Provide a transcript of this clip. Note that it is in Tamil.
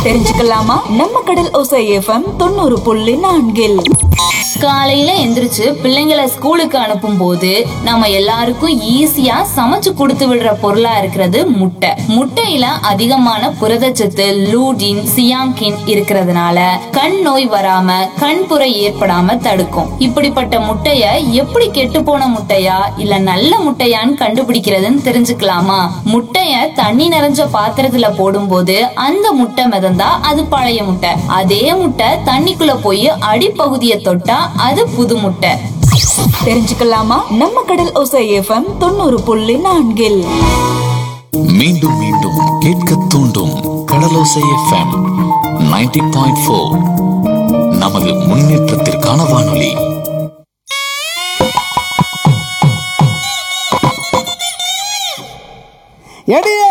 தெரிஞ்சுக்கலாமா நம்ம கடல் ஓசை எஃப்எம் தொண்ணூறு புள்ளி நான்கில் காலையில எந்திரிச்சு பிள்ளைங்களை ஸ்கூலுக்கு அனுப்பும் போது நம்ம எல்லாருக்கும் ஈஸியா சமைச்சு கொடுத்து விடுற பொருளா இருக்கிறது முட்டை முட்டையில அதிகமான புரதச்சத்து லூடின் சியாங்கின் இருக்கிறதுனால கண் நோய் வராம கண்புரை ஏற்படாம தடுக்கும் இப்படிப்பட்ட முட்டைய எப்படி கெட்டு போன முட்டையா இல்ல நல்ல முட்டையான்னு கண்டுபிடிக்கிறதுன்னு தெரிஞ்சுக்கலாமா முட்டைய தண்ணி நிறைஞ்ச பாத்திரத்துல போடும்போது அந்த முட்டை மிதந்தா அது பழைய முட்டை அதே முட்டை தண்ணிக்குள்ள போய் அடிப்பகுதியை தொட்டா அது புது முட்டை தெரிஞ்சுக்கலாமா நம்ம கடல் ஓசை எஃப்எம் தொண்ணூறு புள்ளி நான்கில் மீண்டும் மீண்டும் கேட்க தூண்டும் கடலோசை எஃப்எம் 90.4 பாயிண்ட் ஃபோர் நமது முன்னேற்றத்திற்கான வானொலி எடி